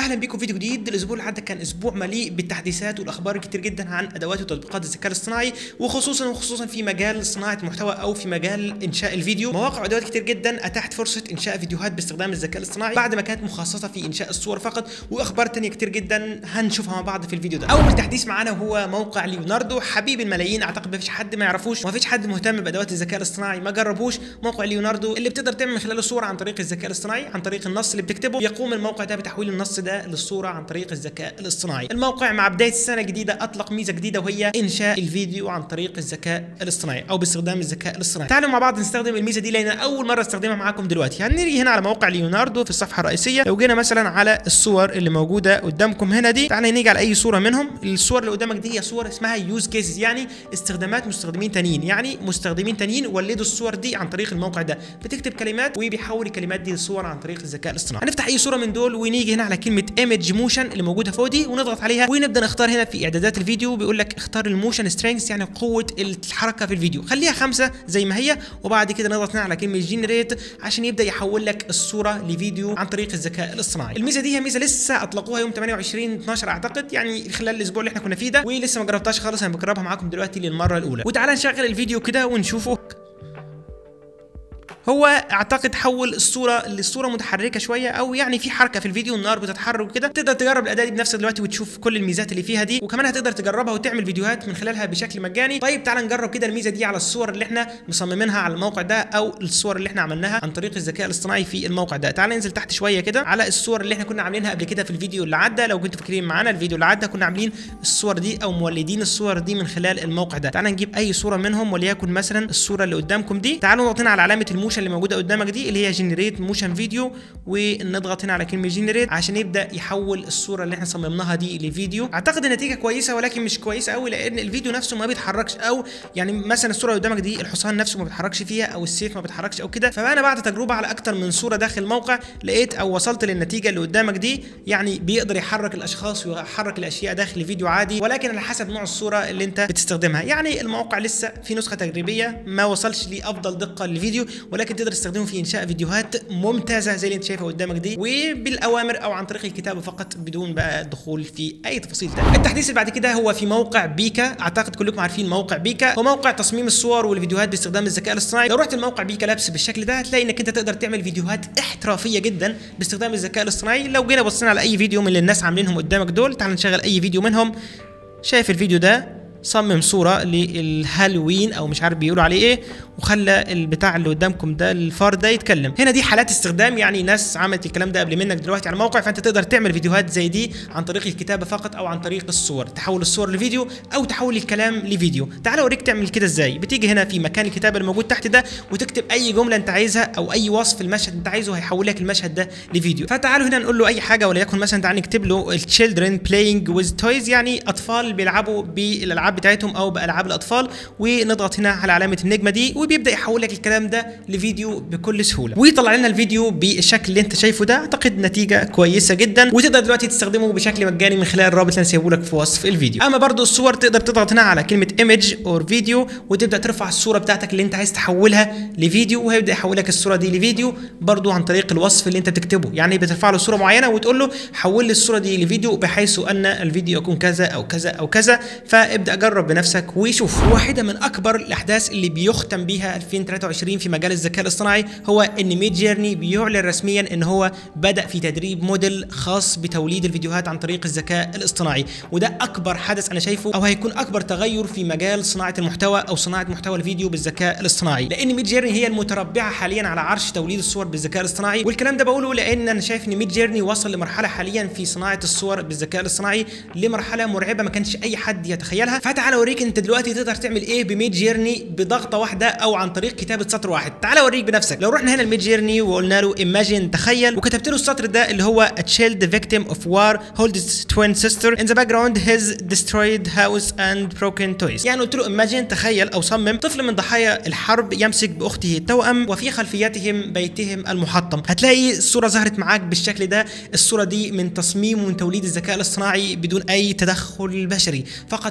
اهلا بيكم فيديو جديد الاسبوع اللي عدى كان اسبوع مليء بالتحديثات والاخبار كتير جدا عن ادوات وتطبيقات الذكاء الاصطناعي وخصوصا وخصوصا في مجال صناعه محتوى او في مجال انشاء الفيديو مواقع وادوات كتير جدا اتاحت فرصه انشاء فيديوهات باستخدام الذكاء الاصطناعي بعد ما كانت مخصصه في انشاء الصور فقط واخبار تانية كتير جدا هنشوفها مع بعض في الفيديو ده اول تحديث معانا هو موقع ليوناردو حبيب الملايين اعتقد ما فيش حد ما يعرفوش وما فيش حد مهتم بادوات الذكاء الاصطناعي ما جربوش موقع ليوناردو اللي بتقدر تعمل من خلاله صور عن طريق الذكاء الاصطناعي عن طريق النص اللي بتكتبه يقوم الموقع ده بتحويل النص ده للصوره عن طريق الذكاء الاصطناعي الموقع مع بدايه السنه الجديده اطلق ميزه جديده وهي انشاء الفيديو عن طريق الذكاء الاصطناعي او باستخدام الذكاء الاصطناعي تعالوا مع بعض نستخدم الميزه دي لان اول مره استخدمها معاكم دلوقتي هنيجي هنا على موقع ليوناردو في الصفحه الرئيسيه لو جينا مثلا على الصور اللي موجوده قدامكم هنا دي تعالى نيجي على اي صوره منهم الصور اللي قدامك دي هي صور اسمها يوز كيسز يعني استخدامات مستخدمين تانيين يعني مستخدمين تانيين ولدوا الصور دي عن طريق الموقع ده بتكتب كلمات وبيحول الكلمات دي لصور عن طريق الذكاء الاصطناعي هنفتح اي صوره من دول ونيجي هنا على كلمه ايمج موشن اللي موجوده فوق دي ونضغط عليها ونبدا نختار هنا في اعدادات الفيديو بيقول لك اختار الموشن سترينجز يعني قوه الحركه في الفيديو خليها خمسة زي ما هي وبعد كده نضغط هنا على كلمه جنريت عشان يبدا يحول لك الصوره لفيديو عن طريق الذكاء الاصطناعي الميزه دي هي ميزه لسه اطلقوها يوم 28 12 اعتقد يعني خلال الاسبوع اللي احنا كنا فيه ده ولسه ما جربتهاش خالص انا بجربها معاكم دلوقتي للمره الاولى وتعالى نشغل الفيديو كده ونشوفه هو اعتقد حول الصوره للصوره متحركه شويه او يعني في حركه في الفيديو النار بتتحرك وكده تقدر تجرب الاداه دي بنفسك دلوقتي وتشوف كل الميزات اللي فيها دي وكمان هتقدر تجربها وتعمل فيديوهات من خلالها بشكل مجاني طيب تعال نجرب كده الميزه دي على الصور اللي احنا مصممينها على الموقع ده او الصور اللي احنا عملناها عن طريق الذكاء الاصطناعي في الموقع ده تعال ننزل تحت شويه كده على الصور اللي احنا كنا عاملينها قبل كده في الفيديو اللي عدى لو كنتوا فاكرين معانا الفيديو اللي عدى كنا عاملين الصور دي او مولدين الصور دي من خلال الموقع ده تعال نجيب اي صوره منهم وليكن مثلا الصوره اللي قدامكم دي تعالوا نضغط هنا على علامه الموشن اللي موجوده قدامك دي اللي هي جنريت موشن فيديو ونضغط هنا على كلمه جنريت عشان يبدا يحول الصوره اللي احنا صممناها دي لفيديو اعتقد النتيجه كويسه ولكن مش كويسه قوي لان الفيديو نفسه ما بيتحركش او يعني مثلا الصوره اللي قدامك دي الحصان نفسه ما بيتحركش فيها او السيف ما بيتحركش او كده فانا بعد تجربه على اكتر من صوره داخل الموقع لقيت او وصلت للنتيجه اللي قدامك دي يعني بيقدر يحرك الاشخاص ويحرك الاشياء داخل الفيديو عادي ولكن على حسب نوع الصوره اللي انت بتستخدمها يعني الموقع لسه في نسخه تجريبيه ما وصلش لافضل دقه للفيديو ولكن تقدر تستخدمه في انشاء فيديوهات ممتازه زي اللي انت شايفها قدامك دي وبالاوامر او عن طريق الكتابه فقط بدون بقى الدخول في اي تفاصيل ثانيه التحديث اللي بعد كده هو في موقع بيكا اعتقد كلكم عارفين موقع بيكا هو موقع تصميم الصور والفيديوهات باستخدام الذكاء الاصطناعي لو رحت الموقع بيكا لابس بالشكل ده هتلاقي انك انت تقدر تعمل فيديوهات احترافيه جدا باستخدام الذكاء الاصطناعي لو جينا بصينا على اي فيديو من اللي الناس عاملينهم قدامك دول تعال نشغل اي فيديو منهم شايف الفيديو ده صمم صوره للهالوين او مش عارف بيقولوا عليه ايه وخلى البتاع اللي قدامكم ده الفار ده يتكلم هنا دي حالات استخدام يعني ناس عملت الكلام ده قبل منك دلوقتي على الموقع فانت تقدر تعمل فيديوهات زي دي عن طريق الكتابه فقط او عن طريق الصور تحول الصور لفيديو او تحول الكلام لفيديو تعال اوريك تعمل كده ازاي بتيجي هنا في مكان الكتابه الموجود تحت ده وتكتب اي جمله انت عايزها او اي وصف المشهد انت عايزه هيحول لك المشهد ده لفيديو فتعالوا هنا نقول له اي حاجه وليكن مثلا تعال نكتب له children playing with toys يعني اطفال بيلعبوا بالالعاب بتاعتهم او بالعاب الاطفال ونضغط هنا على علامه النجمه دي وبيبدا يحول لك الكلام ده لفيديو بكل سهوله ويطلع لنا الفيديو بالشكل اللي انت شايفه ده اعتقد نتيجه كويسه جدا وتقدر دلوقتي تستخدمه بشكل مجاني من خلال الرابط اللي انا سايبه لك في وصف الفيديو اما برضو الصور تقدر تضغط هنا على كلمه ايمج اور فيديو وتبدا ترفع الصوره بتاعتك اللي انت عايز تحولها لفيديو وهيبدا يحول لك الصوره دي لفيديو برضو عن طريق الوصف اللي انت بتكتبه يعني بترفع له صوره معينه وتقول له حول لي الصوره دي لفيديو بحيث ان الفيديو يكون كذا او كذا او كذا فابدا جرب بنفسك وشوف واحده من اكبر الاحداث اللي بيختم بيها 2023 في مجال الذكاء الاصطناعي هو ان ميد جيرني بيعلن رسميا ان هو بدا في تدريب موديل خاص بتوليد الفيديوهات عن طريق الذكاء الاصطناعي وده اكبر حدث انا شايفه او هيكون اكبر تغير في مجال صناعه المحتوى او صناعه محتوى الفيديو بالذكاء الاصطناعي لان ميد جيرني هي المتربعه حاليا على عرش توليد الصور بالذكاء الاصطناعي والكلام ده بقوله لان انا شايف ان ميد جيرني وصل لمرحله حاليا في صناعه الصور بالذكاء الاصطناعي لمرحله مرعبه ما كانش اي حد يتخيلها فتعال اوريك انت دلوقتي تقدر تعمل ايه بميد جيرني بضغطه واحده او عن طريق كتابه سطر واحد تعال اوريك بنفسك لو رحنا هنا الميد جيرني وقلنا له ايماجين تخيل وكتبت له السطر ده اللي هو a child victim of war hold his twin sister in the background his destroyed house and broken toys يعني قلت له ايماجين تخيل او صمم طفل من ضحايا الحرب يمسك باخته التوأم وفي خلفيتهم بيتهم المحطم هتلاقي الصوره ظهرت معاك بالشكل ده الصوره دي من تصميم ومن توليد الذكاء الاصطناعي بدون اي تدخل بشري فقط تخيل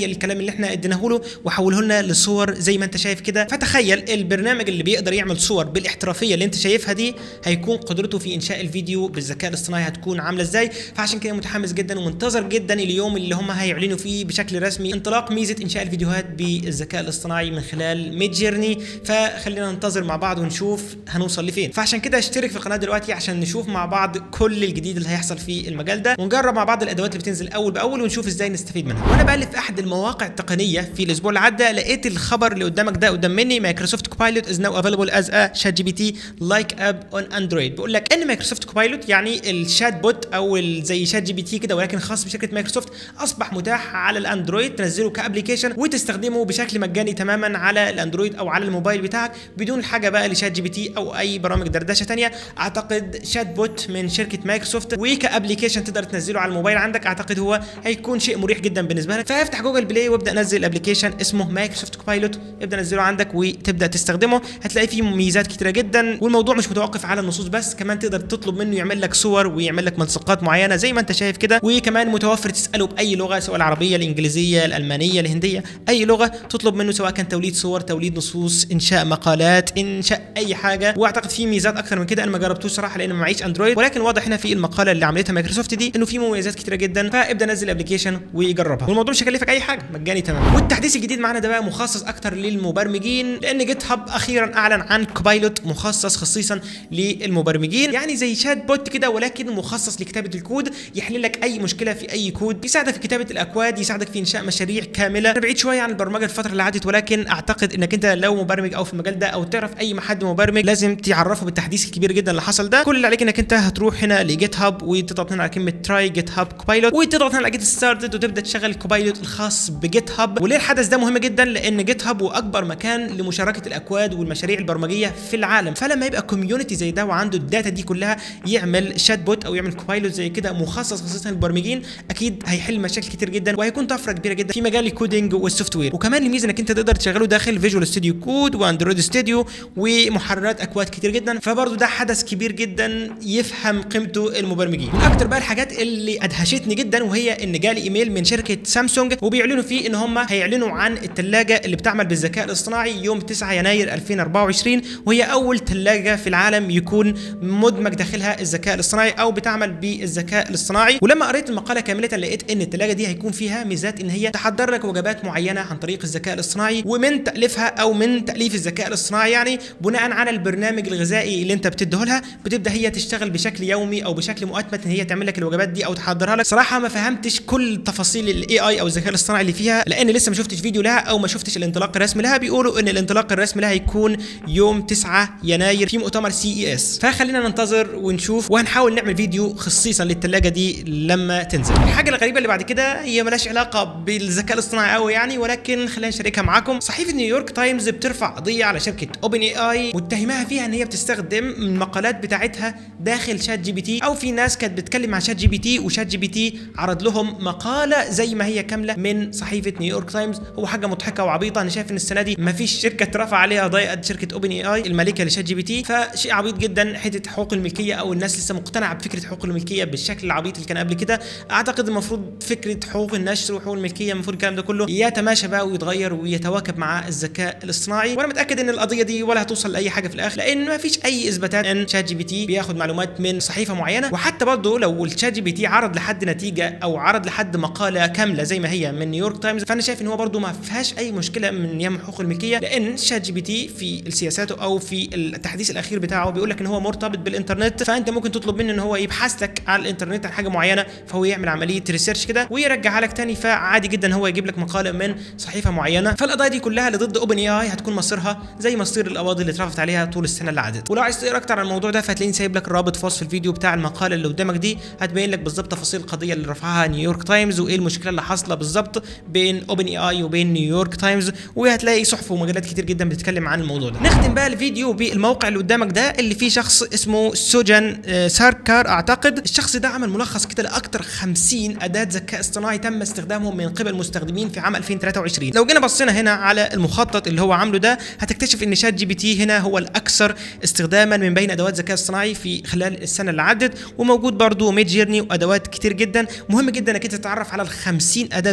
تخيل الكلام اللي احنا اديناه له وحوله لنا لصور زي ما انت شايف كده فتخيل البرنامج اللي بيقدر يعمل صور بالاحترافيه اللي انت شايفها دي هيكون قدرته في انشاء الفيديو بالذكاء الاصطناعي هتكون عامله ازاي فعشان كده متحمس جدا ومنتظر جدا اليوم اللي هم هيعلنوا فيه بشكل رسمي انطلاق ميزه انشاء الفيديوهات بالذكاء الاصطناعي من خلال ميد جيرني فخلينا ننتظر مع بعض ونشوف هنوصل لفين فعشان كده اشترك في القناه دلوقتي عشان نشوف مع بعض كل الجديد اللي هيحصل في المجال ده ونجرب مع بعض الادوات اللي بتنزل اول باول ونشوف ازاي نستفيد منها وانا بقلب في احد المواقع التقنيه في الاسبوع اللي عدى لقيت الخبر اللي قدامك ده قدام مني مايكروسوفت كوبايلوت از ناو افيلبل از ا شات جي بي تي لايك اب اون اندرويد بيقول لك ان مايكروسوفت كوبايلوت يعني الشات بوت او زي شات جي بي تي كده ولكن خاص بشركه مايكروسوفت اصبح متاح على الاندرويد تنزله كابلكيشن وتستخدمه بشكل مجاني تماما على الاندرويد او على الموبايل بتاعك بدون حاجه بقى لشات جي بي تي او اي برامج دردشه ثانيه اعتقد شات بوت من شركه مايكروسوفت وكابلكيشن تقدر تنزله على الموبايل عندك اعتقد هو هيكون شيء مريح جدا بالنسبه لك فافتح جوجل بلاي وابدا نزل ابلكيشن اسمه مايكروسوفت كوبايلوت ابدا نزله عندك وتبدا تستخدمه هتلاقي فيه ميزات كتيره جدا والموضوع مش متوقف على النصوص بس كمان تقدر تطلب منه يعمل لك صور ويعمل لك ملصقات معينه زي ما انت شايف كده وكمان متوفر تساله باي لغه سواء العربيه الانجليزيه الالمانيه الهنديه اي لغه تطلب منه سواء كان توليد صور توليد نصوص انشاء مقالات انشاء اي حاجه واعتقد في ميزات اكتر من كده انا ما جربتوش صراحه لان ما معيش اندرويد ولكن واضح هنا في المقاله اللي عملتها مايكروسوفت دي انه في مميزات كتيره جدا فابدا نزل ابلكيشن وجربها والموضوع مش هيكلفك اي حاجه مجاني تماما والتحديث الجديد معانا ده بقى مخصص اكتر للمبرمجين لان جيت هاب اخيرا اعلن عن كوبايلوت مخصص خصيصا للمبرمجين يعني زي شات بوت كده ولكن مخصص لكتابه الكود يحل لك اي مشكله في اي كود يساعدك في كتابه الاكواد يساعدك في انشاء مشاريع كامله انا بعيد شويه عن البرمجه الفتره اللي عدت ولكن اعتقد انك انت لو مبرمج او في المجال ده او تعرف اي حد مبرمج لازم تعرفه بالتحديث الكبير جدا اللي حصل ده كل اللي عليك انك انت هتروح هنا لجيت هاب وتضغط هنا على كلمه تراي جيت هاب كوبايلوت وتضغط هنا على جيت ستارتد وتبدا تشغل الكوبايلوت الخاص بجيت هاب وليه الحدث ده مهم جدا لان جيت هاب هو اكبر مكان لمشاركه الاكواد والمشاريع البرمجيه في العالم فلما يبقى كوميونتي زي ده وعنده الداتا دي كلها يعمل شات بوت او يعمل كوبايلوت زي كده مخصص خصيصا للمبرمجين اكيد هيحل مشاكل كتير جدا وهيكون طفره كبيره جدا في مجال الكودينج والسوفت وير وكمان الميزه انك انت تقدر تشغله داخل فيجوال ستوديو كود واندرويد ستوديو ومحررات اكواد كتير جدا فبرضه ده حدث كبير جدا يفهم قيمته المبرمجين من اكتر بقى الحاجات اللي ادهشتني جدا وهي ان جالي ايميل من شركه سامسونج وبيعلنوا فيه ان هم هيعلنوا عن الثلاجه اللي بتعمل بالذكاء الاصطناعي يوم 9 يناير 2024 وهي اول ثلاجه في العالم يكون مدمج داخلها الذكاء الاصطناعي او بتعمل بالذكاء الاصطناعي ولما قريت المقاله كامله لقيت ان الثلاجه دي هيكون فيها ميزات ان هي تحضر لك وجبات معينه عن طريق الذكاء الاصطناعي ومن تاليفها او من تاليف الذكاء الاصطناعي يعني بناء على البرنامج الغذائي اللي انت بتديه لها بتبدا هي تشتغل بشكل يومي او بشكل مؤتمت ان هي تعمل لك الوجبات دي او تحضرها لك صراحه ما فهمتش كل تفاصيل الاي اي او الذكاء الاصطناعي اللي فيها لان لسه ما شفتش فيديو لها او ما شفتش الانطلاق الرسمي لها بيقولوا ان الانطلاق الرسمي لها هيكون يوم 9 يناير في مؤتمر سي اي اس فخلينا ننتظر ونشوف وهنحاول نعمل فيديو خصيصا للثلاجه دي لما تنزل الحاجه الغريبه اللي بعد كده هي ملهاش علاقه بالذكاء الاصطناعي قوي يعني ولكن خلينا نشاركها معاكم صحيفه نيويورك تايمز بترفع قضيه على شركه اوبن اي اي متهماها فيها ان هي بتستخدم المقالات بتاعتها داخل شات جي بي تي او في ناس كانت بتتكلم مع شات جي بي تي وشات جي بي تي عرض لهم مقاله زي ما هي كامله من صحيفه نيويورك تايمز هو حاجه مضحكه وعبيطه انا شايف ان السنه دي ما فيش شركه اترفع عليها قضايا قد شركه اوبن اي اي المالكه لشات جي بي تي فشيء عبيط جدا حته حقوق الملكيه او الناس لسه مقتنعه بفكره حقوق الملكيه بالشكل العبيط اللي كان قبل كده اعتقد المفروض فكره حقوق النشر وحقوق الملكيه المفروض الكلام ده كله يتماشى بقى ويتغير ويتواكب مع الذكاء الاصطناعي وانا متاكد ان القضيه دي ولا هتوصل لاي حاجه في الاخر لان ما فيش اي اثباتات ان شات جي بي تي بياخد معلومات من صحيفه معينه وحتى برضه لو الشات جي بي تي عرض لحد نتيجه او عرض لحد مقاله كامله زي ما هي من نيويورك تايمز فانا شايف ان هو برضه ما فيهاش اي مشكله من يم حقوق الملكيه لان شات جي بي تي في سياساته او في التحديث الاخير بتاعه بيقول لك ان هو مرتبط بالانترنت فانت ممكن تطلب منه ان هو يبحث لك على الانترنت عن حاجه معينه فهو يعمل عمليه ريسيرش كده ويرجعها لك تاني فعادي جدا هو يجيب لك مقاله من صحيفه معينه فالقضايا دي كلها اللي ضد اوبن اي اي هتكون مصيرها زي مصير القواضي اللي اترفعت عليها طول السنه اللي عدت ولو عايز تقرا اكتر عن الموضوع ده فهتلاقيني سايب لك الرابط في وصف الفيديو بتاع المقاله اللي قدامك دي هتبين لك بالظبط تفاصيل القضيه اللي رفعها نيويورك تايمز وايه المشكله اللي حاصله بالظبط بين اوبن اي اي وبين نيويورك تايمز وهتلاقي صحف ومجلات كتير جدا بتتكلم عن الموضوع ده نختم بقى الفيديو بالموقع اللي قدامك ده اللي فيه شخص اسمه سوجان آه، ساركار اعتقد الشخص ده عمل ملخص كده لاكتر 50 اداه ذكاء اصطناعي تم استخدامهم من قبل مستخدمين في عام 2023 لو جينا بصينا هنا على المخطط اللي هو عامله ده هتكتشف ان شات جي بي تي هنا هو الاكثر استخداما من بين ادوات الذكاء الاصطناعي في خلال السنه اللي عدت وموجود برضو ميد جيرني وادوات كتير جدا مهم جدا انك انت تتعرف على ال 50 اداه دول لان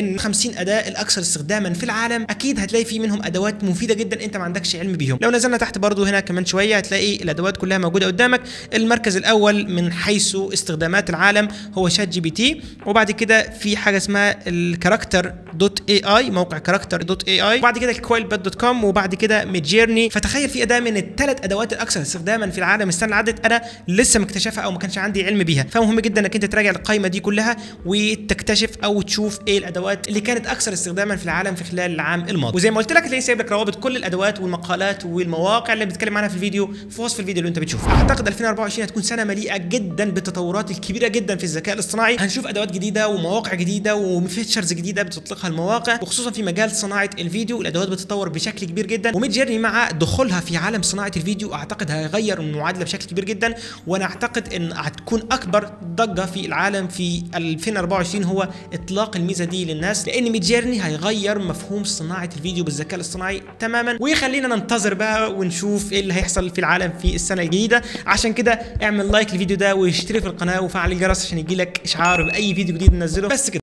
ان 50 اداه الاكثر استخداما في العالم اكيد هتلاقي في منهم ادوات مفيده جدا انت ما عندكش علم بيهم لو نزلنا تحت برضو هنا كمان شويه هتلاقي الادوات كلها موجوده قدامك المركز الاول من حيث استخدامات العالم هو شات جي بي تي وبعد كده في حاجه اسمها الكاركتر دوت اي اي موقع كاركتر دوت اي اي وبعد كده الكويل بات دوت كوم وبعد كده ميدجيرني فتخيل في اداه من الثلاث ادوات الاكثر استخداما في العالم السنه اللي عدت انا لسه مكتشفها او ما كانش عندي علم بيها فمهم جدا انك انت تراجع القائمه دي كلها وتكتشف او تشوف ايه الادوات اللي كانت اكثر استخداما في العالم في خلال العام الماضي وزي ما قلت لك هتلاقي سايب لك روابط كل الادوات والمقالات والمواقع اللي بنتكلم عنها في الفيديو في وصف الفيديو اللي انت بتشوفه اعتقد 2024 هتكون سنه مليئه جدا بالتطورات الكبيره جدا في الذكاء الاصطناعي هنشوف ادوات جديده ومواقع جديده وفيتشرز جديده بتطلقها المواقع وخصوصا في مجال صناعه الفيديو الادوات بتتطور بشكل كبير جدا وميد جيرني مع دخولها في عالم صناعه الفيديو اعتقد هيغير المعادله بشكل كبير جدا وانا اعتقد ان هتكون اكبر ضجه في العالم في 2024 هو اطلاق الميزه دي للناس لان ميد جيرني هيغير مفهوم صناعه الفيديو بالذكاء الاصطناعي تماما ويخلينا ننتظر بقى ونشوف ايه اللي هيحصل في العالم في السنه الجديده عشان كده اعمل لايك للفيديو ده واشترك في القناه وفعل الجرس عشان يجيلك اشعار باي فيديو جديد ننزله بس كده